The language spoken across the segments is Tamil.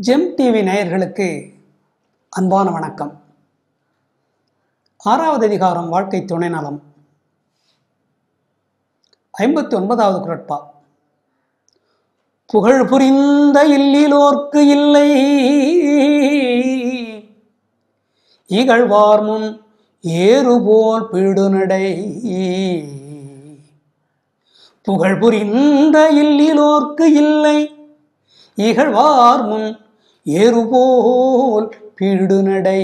ஜெம் டிவி நேயர்களுக்கு அன்பான வணக்கம் ஆறாவது அதிகாரம் வாழ்க்கை துணை நலம் ஐம்பத்தி ஒன்பதாவது குரட்பா புகழ் புரிந்த இல்லிலோர்க்கு இல்லை இகழ்வார் முன் ஏறுபோல் பீடுநடை புகழ் புரிந்த இல்லிலோர்க்கு இல்லை இகழ்வார் முன் ஏறுபோல் பீடுநடை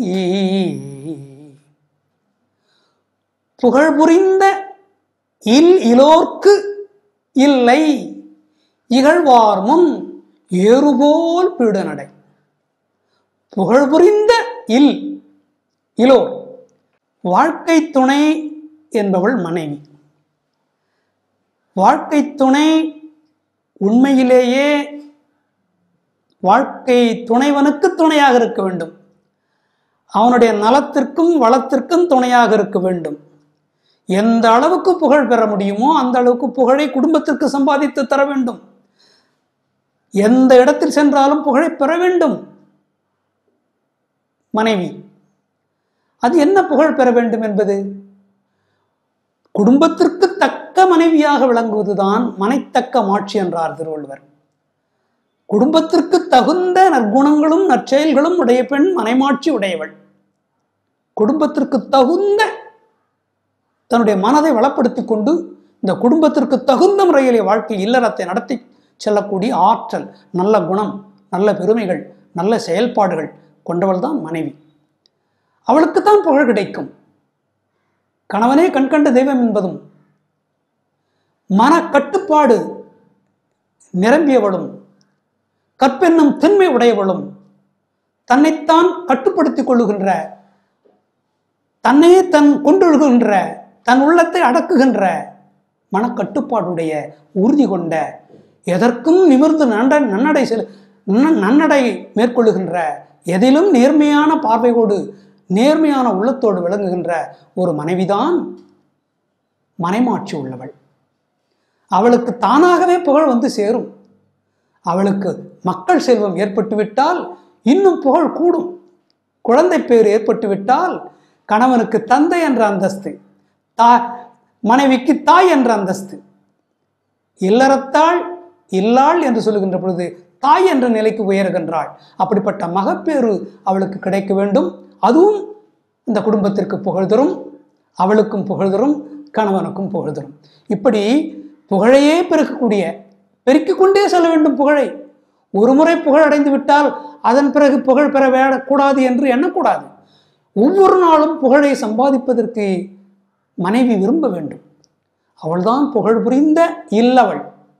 புகழ் புரிந்த இல் இலோர்க்கு இல்லை இகழ்வார் முன் ஏறுபோல் பீடுநடை புகழ் புரிந்த இல் இலோர் வாழ்க்கை துணை என்பவள் மனைவி வாழ்க்கை துணை உண்மையிலேயே வாழ்க்கை துணைவனுக்கு துணையாக இருக்க வேண்டும் அவனுடைய நலத்திற்கும் வளத்திற்கும் துணையாக இருக்க வேண்டும் எந்த அளவுக்கு புகழ் பெற முடியுமோ அந்த அளவுக்கு புகழை குடும்பத்திற்கு சம்பாதித்து தர வேண்டும் எந்த இடத்தில் சென்றாலும் புகழை பெற வேண்டும் மனைவி அது என்ன புகழ் பெற வேண்டும் என்பது குடும்பத்திற்கு தக்க மனைவியாக விளங்குவதுதான் மனைத்தக்க மாட்சி என்றார் திருவள்ளுவர் குடும்பத்திற்கு தகுந்த நற்குணங்களும் நற்செயல்களும் உடைய பெண் மனைமாட்சி உடையவள் குடும்பத்திற்கு தகுந்த தன்னுடைய மனதை வளப்படுத்தி கொண்டு இந்த குடும்பத்திற்கு தகுந்த முறையிலே வாழ்க்கை இல்லறத்தை நடத்தி செல்லக்கூடிய ஆற்றல் நல்ல குணம் நல்ல பெருமைகள் நல்ல செயல்பாடுகள் கொண்டவள் தான் மனைவி அவளுக்குத்தான் புகழ் கிடைக்கும் கணவனே கண்கண்ட தெய்வம் என்பதும் மன கட்டுப்பாடு நிரம்பியவளும் கற்பென்னும் திண்மை உடையவளும் தன்னைத்தான் கட்டுப்படுத்திக் கொள்ளுகின்ற தன்னையே தன் கொண்டொழுகின்ற தன் உள்ளத்தை அடக்குகின்ற மனக்கட்டுப்பாடுடைய உறுதி கொண்ட எதற்கும் நிமிர்ந்து நண்ட நன்னடை செல் நன்ன- நன்னடை மேற்கொள்ளுகின்ற எதிலும் நேர்மையான பார்வையோடு நேர்மையான உள்ளத்தோடு விளங்குகின்ற ஒரு மனைவிதான் மனைமாட்சி உள்ளவள் அவளுக்கு தானாகவே புகழ் வந்து சேரும் அவளுக்கு மக்கள் செல்வம் ஏற்பட்டுவிட்டால் இன்னும் புகழ் கூடும் குழந்தை பேர் ஏற்பட்டுவிட்டால் கணவனுக்கு தந்தை என்ற அந்தஸ்து தா மனைவிக்கு தாய் என்ற அந்தஸ்து இல்லறத்தாள் இல்லாள் என்று சொல்லுகின்ற பொழுது தாய் என்ற நிலைக்கு உயர்கின்றாள் அப்படிப்பட்ட மகப்பேறு அவளுக்கு கிடைக்க வேண்டும் அதுவும் இந்த குடும்பத்திற்கு புகழ் தரும் அவளுக்கும் புகழ் தரும் கணவனுக்கும் புகழ் தரும் இப்படி புகழையே பெருக்கக்கூடிய பெருக்கிக் கொண்டே செல்ல வேண்டும் புகழை ஒரு முறை புகழ் அடைந்து விட்டால் அதன் பிறகு புகழ் பெற வேடக்கூடாது என்று எண்ணக்கூடாது ஒவ்வொரு நாளும் புகழை சம்பாதிப்பதற்கு மனைவி விரும்ப வேண்டும் அவள்தான் புகழ் புரிந்த இல்லவள்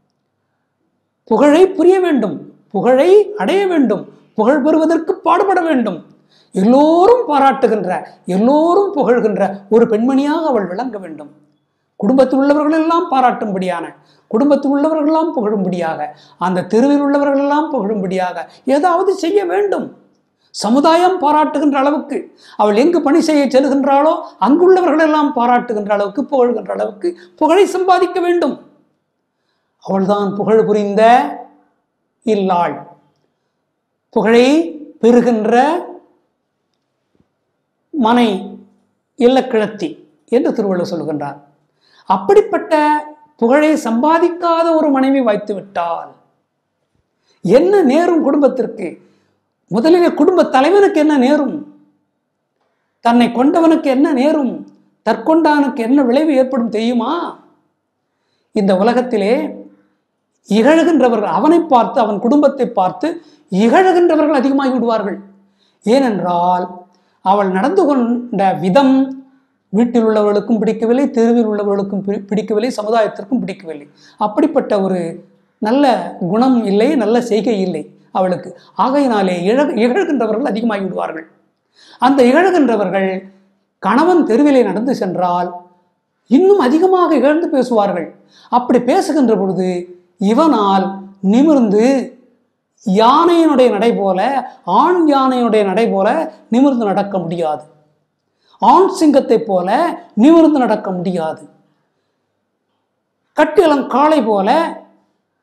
புகழை புரிய வேண்டும் புகழை அடைய வேண்டும் புகழ் பெறுவதற்கு பாடுபட வேண்டும் எல்லோரும் பாராட்டுகின்ற எல்லோரும் புகழ்கின்ற ஒரு பெண்மணியாக அவள் விளங்க வேண்டும் குடும்பத்தில் உள்ளவர்கள் எல்லாம் பாராட்டும்படியான குடும்பத்தில் உள்ளவர்கள் எல்லாம் புகழும்படியாக அந்த தெருவில் உள்ளவர்கள் எல்லாம் புகழும்படியாக ஏதாவது செய்ய வேண்டும் சமுதாயம் பாராட்டுகின்ற அளவுக்கு அவள் எங்கு பணி செய்ய செல்கின்றாளோ அங்குள்ளவர்கள் எல்லாம் பாராட்டுகின்ற அளவுக்கு புகழ்கின்ற அளவுக்கு புகழை சம்பாதிக்க வேண்டும் அவள்தான் புகழ் புரிந்த இல்லாள் புகழை பெறுகின்ற மனை இல்லக்கிழத்தி என்று திருவள்ளுவர் சொல்கின்றார் அப்படிப்பட்ட புகழை சம்பாதிக்காத ஒரு மனைவி வைத்து விட்டால் என்ன நேரும் குடும்பத்திற்கு முதலிலே குடும்ப தலைவனுக்கு என்ன நேரும் தன்னை கொண்டவனுக்கு என்ன நேரும் தற்கொண்டானுக்கு என்ன விளைவு ஏற்படும் தெரியுமா இந்த உலகத்திலே இகழுகின்றவர்கள் அவனை பார்த்து அவன் குடும்பத்தை பார்த்து இகழுகின்றவர்கள் அதிகமாகி விடுவார்கள் ஏனென்றால் அவள் நடந்து கொண்ட விதம் வீட்டில் உள்ளவர்களுக்கும் பிடிக்கவில்லை தெருவில் உள்ளவர்களுக்கும் பி- பிடிக்கவில்லை சமுதாயத்திற்கும் பிடிக்கவில்லை அப்படிப்பட்ட ஒரு நல்ல குணம் இல்லை நல்ல செய்கை இல்லை அவளுக்கு ஆகையினாலே இழ இகழ்கின்றவர்கள் அதிகமாகி விடுவார்கள் அந்த இகழ்கின்றவர்கள் கணவன் தெருவிலே நடந்து சென்றால் இன்னும் அதிகமாக இகழ்ந்து பேசுவார்கள் அப்படி பேசுகின்ற பொழுது இவனால் நிமிர்ந்து யானையினுடைய நடை போல ஆண் யானையினுடைய நடை போல நிமிர்ந்து நடக்க முடியாது ஆண் சிங்கத்தைப் போல நிமிர்ந்து நடக்க முடியாது கட்டிளம் காளை போல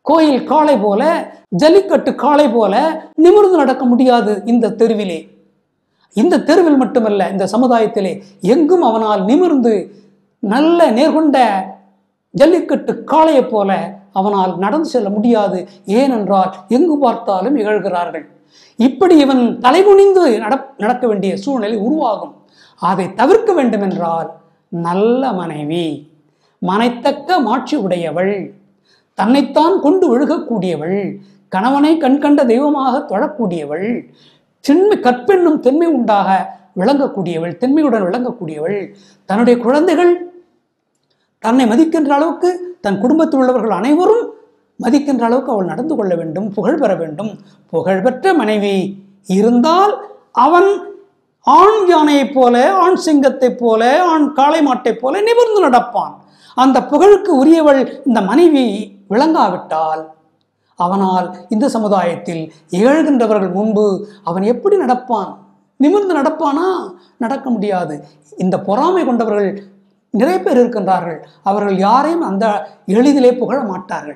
கோயில் காளை போல ஜல்லிக்கட்டு காளை போல நிமிர்ந்து நடக்க முடியாது இந்த தெருவிலே இந்த தெருவில் மட்டுமல்ல இந்த சமுதாயத்திலே எங்கும் அவனால் நிமிர்ந்து நல்ல நேர்கொண்ட ஜல்லிக்கட்டு காளையைப் போல அவனால் நடந்து செல்ல முடியாது ஏனென்றால் எங்கு பார்த்தாலும் இகழ்கிறார்கள் இப்படி இவன் தலைகுனிந்து நட- நடக்க வேண்டிய சூழ்நிலை உருவாகும் அதை தவிர்க்க வேண்டுமென்றால் நல்ல மனைவி மனைத்தக்க மாட்சி உடையவள் தன்னைத்தான் கொண்டு ஒழுகக்கூடியவள் கணவனை கண்கண்ட தெய்வமாக தொழக்கூடியவள் திண்மை கற்பெண்ணும் தென்மை உண்டாக விளங்கக்கூடியவள் தென்மையுடன் விளங்கக்கூடியவள் தன்னுடைய குழந்தைகள் தன்னை மதிக்கின்ற அளவுக்கு தன் குடும்பத்தில் உள்ளவர்கள் அனைவரும் மதிக்கின்ற அளவுக்கு அவள் நடந்து கொள்ள வேண்டும் புகழ் பெற வேண்டும் புகழ்பெற்ற மனைவி இருந்தால் அவன் ஆண் யானையைப் போல ஆண் சிங்கத்தைப் போல ஆண் காளை மாட்டைப் போல நிமிர்ந்து நடப்பான் அந்த புகழுக்கு உரியவள் இந்த மனைவி விளங்காவிட்டால் அவனால் இந்த சமுதாயத்தில் இகழ்கின்றவர்கள் முன்பு அவன் எப்படி நடப்பான் நிமிர்ந்து நடப்பானா நடக்க முடியாது இந்த பொறாமை கொண்டவர்கள் நிறைய பேர் இருக்கின்றார்கள் அவர்கள் யாரையும் அந்த எளிதிலே புகழ மாட்டார்கள்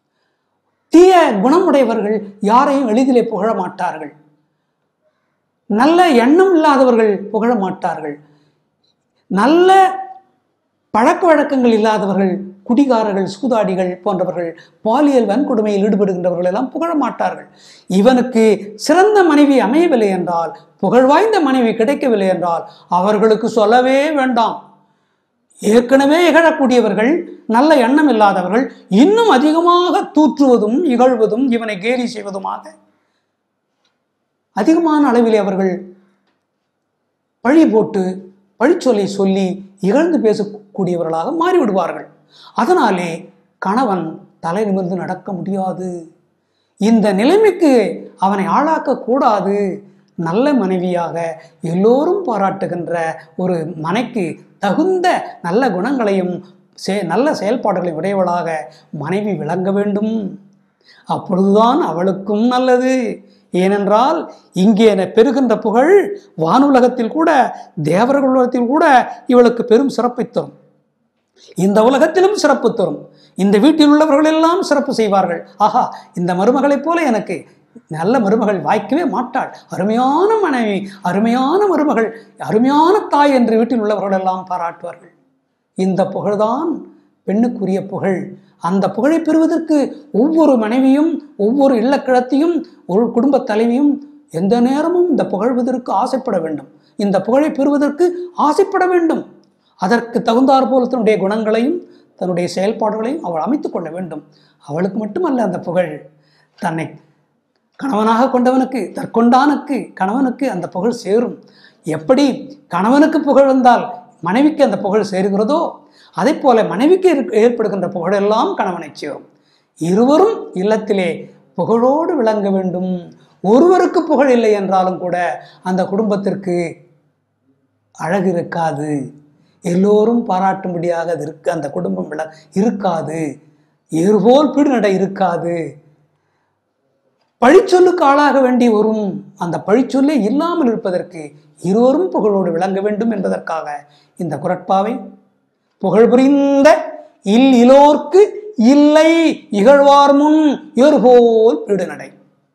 தீய குணமுடையவர்கள் யாரையும் எளிதிலே புகழ மாட்டார்கள் நல்ல எண்ணம் இல்லாதவர்கள் புகழ மாட்டார்கள் நல்ல பழக்க வழக்கங்கள் இல்லாதவர்கள் குடிகாரர்கள் சூதாடிகள் போன்றவர்கள் பாலியல் வன்கொடுமையில் ஈடுபடுகின்றவர்கள் எல்லாம் புகழ மாட்டார்கள் இவனுக்கு சிறந்த மனைவி அமையவில்லை என்றால் புகழ் வாய்ந்த மனைவி கிடைக்கவில்லை என்றால் அவர்களுக்கு சொல்லவே வேண்டாம் ஏற்கனவே இகழக்கூடியவர்கள் நல்ல எண்ணம் இல்லாதவர்கள் இன்னும் அதிகமாக தூற்றுவதும் இகழ்வதும் இவனை கேலி செய்வதுமாக அதிகமான அளவிலே அவர்கள் பழி போட்டு பழிச்சொல்லை சொல்லி இகழ்ந்து பேசக்கூடியவர்களாக மாறிவிடுவார்கள் அதனாலே கணவன் தலை நிமிர்ந்து நடக்க முடியாது இந்த நிலைமைக்கு அவனை ஆளாக்க கூடாது நல்ல மனைவியாக எல்லோரும் பாராட்டுகின்ற ஒரு மனைக்கு தகுந்த நல்ல குணங்களையும் சே நல்ல செயல்பாடுகளை உடையவளாக மனைவி விளங்க வேண்டும் அப்பொழுதுதான் அவளுக்கும் நல்லது ஏனென்றால் இங்கே ந- பெறுகின்ற புகழ் வானுலகத்தில் கூட தேவர்கள் உலகத்தில் கூட இவளுக்கு பெரும் சிறப்பை தரும் இந்த உலகத்திலும் சிறப்பு தரும் இந்த வீட்டில் உள்ளவர்கள் எல்லாம் சிறப்பு செய்வார்கள் ஆஹா இந்த மருமகளைப் போல எனக்கு நல்ல மருமகள் வாய்க்கவே மாட்டாள் அருமையான மனைவி அருமையான மருமகள் அருமையான தாய் என்று வீட்டில் உள்ளவர்கள் எல்லாம் பாராட்டுவார்கள் இந்த புகழ்தான் பெண்ணுக்குரிய புகழ் அந்த புகழை பெறுவதற்கு ஒவ்வொரு மனைவியும் ஒவ்வொரு இல்லக்கிழத்தியும் ஒரு குடும்பத் தலைவியும் எந்த நேரமும் இந்த புகழ்வதற்கு ஆசைப்பட வேண்டும் இந்த புகழை பெறுவதற்கு ஆசைப்பட வேண்டும் அதற்கு தகுந்தாற் போல் தன்னுடைய குணங்களையும் தன்னுடைய செயல்பாடுகளையும் அவள் அமைத்துக் கொள்ள வேண்டும் அவளுக்கு மட்டுமல்ல அந்த புகழ் தன்னை கணவனாக கொண்டவனுக்கு தற்கொண்டானுக்கு கணவனுக்கு அந்த புகழ் சேரும் எப்படி கணவனுக்கு புகழ் வந்தால் மனைவிக்கு அந்த புகழ் சேருகிறதோ அதே போல மனைவிக்கு ஏற்- ஏற்படுகின்ற புகழெல்லாம் கணவனை சேரும் இருவரும் இல்லத்திலே புகழோடு விளங்க வேண்டும் ஒருவருக்கு புகழ் இல்லை என்றாலும் கூட அந்த குடும்பத்திற்கு அழகு இருக்காது எல்லோரும் பாராட்டும்படியாக அது இருக்க அந்த குடும்பம் விள இருக்காது ஏறுபோல் பிடுநடை இருக்காது பழிச்சொல்லுக்கு ஆளாக வேண்டி வரும் அந்த பழிச்சொல்லே இல்லாமல் இருப்பதற்கு இருவரும் புகழோடு விளங்க வேண்டும் என்பதற்காக இந்த குரட்பாவை புகழ் புரிந்த இல் இலோர்க்கு இல்லை இகழ்வார் முன் ஏறுபோல் பிடுநடை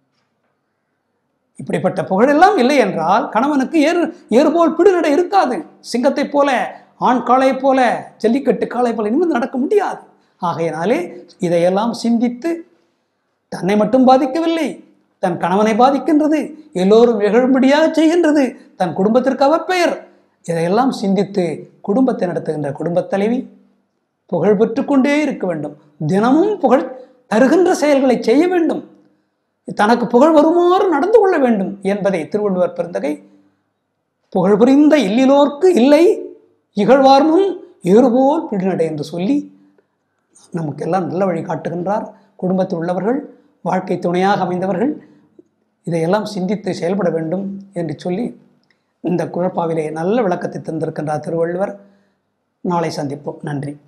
இப்படிப்பட்ட புகழெல்லாம் இல்லை என்றால் கணவனுக்கு ஏறு ஏறுபோல் பிடுநடை இருக்காது சிங்கத்தைப் போல ஆண் காளையைப் போல ஜல்லிக்கட்டு காளை போல நிமிர்ந்து நடக்க முடியாது ஆகையினாலே இதையெல்லாம் சிந்தித்து தன்னை மட்டும் பாதிக்கவில்லை தன் கணவனை பாதிக்கின்றது எல்லோரும் இகழும்படியாக செய்கின்றது தன் குடும்பத்திற்கு அவப்பெயர் இதையெல்லாம் சிந்தித்து குடும்பத்தை நடத்துகின்ற குடும்பத் தலைவி புகழ் பெற்றுக்கொண்டே இருக்க வேண்டும் தினமும் புகழ் தருகின்ற செயல்களை செய்ய வேண்டும் தனக்கு புகழ் வருமாறு நடந்து கொள்ள வேண்டும் என்பதை திருவள்ளுவர் பெருந்தகை புகழ் புரிந்த இல்லிலோர்க்கு இல்லை இகழ்வார் முன் ஏறுபோல் பிடிநடை என்று சொல்லி நமக்கெல்லாம் நல்ல வழி காட்டுகின்றார் குடும்பத்தில் உள்ளவர்கள் வாழ்க்கை துணையாக அமைந்தவர்கள் இதையெல்லாம் சிந்தித்து செயல்பட வேண்டும் என்று சொல்லி இந்த குழப்பாவிலே நல்ல விளக்கத்தை தந்திருக்கின்றார் திருவள்ளுவர் நாளை சந்திப்போம் நன்றி